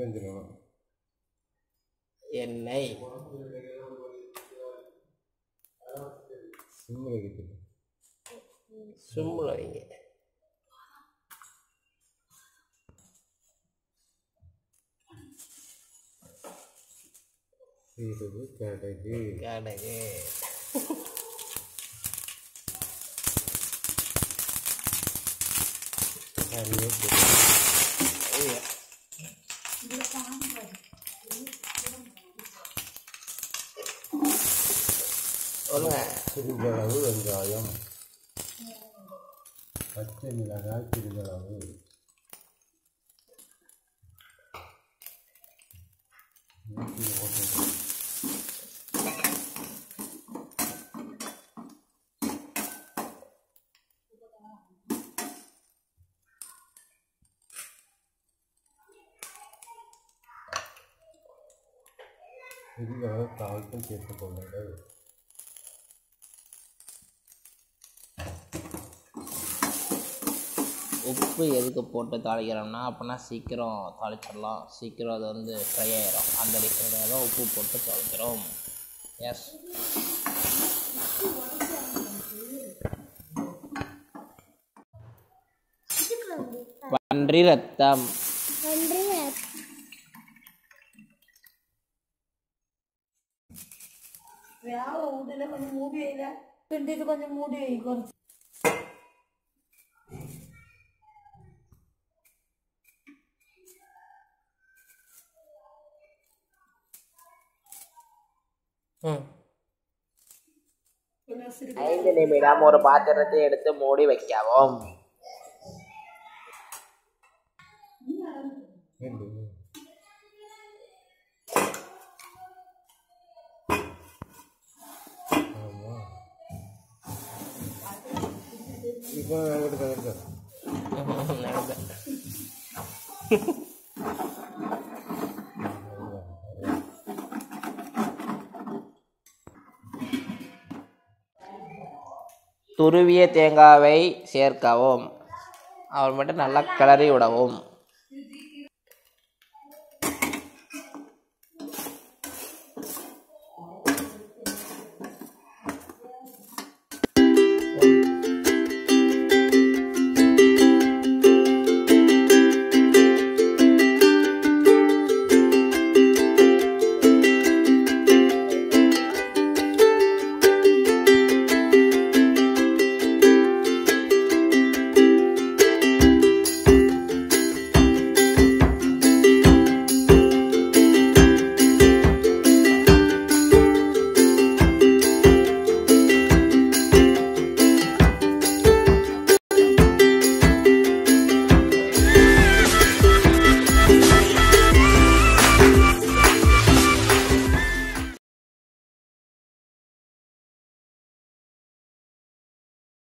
செஞ்சிடணும் எண்ணெய் சிம்மில் வைக்கிறது சும்மில் வைங்க சீரகு கடுகு கடுகு கருவேப்பிலை ஐயா. சொல்லுங்க சிறிதளவு வெங்காயம் பச்சை மிளகாய் சிறிதளவு ஊற்றி போட்டு சிறிதளவு தாழ்த்தும் சேர்த்துக் கொள்ளுங்கள் உப்பு எதுக்கு போட்டு தாளிக்கிறோம்னா அப்படின்னா சீக்கிரம் தாளிச்சிடலாம் சீக்கிரம் அது வந்து ஃப்ரை ஆயிரும் அந்த ரீசனுக்காக தான் உப்பு போட்டு தாளிக்கிறோம் எஸ் பன்றி ரத்தம் வேலை வீட்டுல கொஞ்சம் மூடி வைல கிண்டிட்டு கொஞ்சம் மூடி வை கொஞ்சம் ம் கொஞ்சம் சிறு ஐந்து நிமிடம் ஒரு பாத்திரத்தை எடுத்து மூடி வைக்கவும் இல்லை ஆமாம் இப்போ எடுக்க எடுக்க நடந்தேன். துருவிய தேங்காவை சேர்க்கவும் அவர் மட்டும் நல்லா கிளறி விடவும்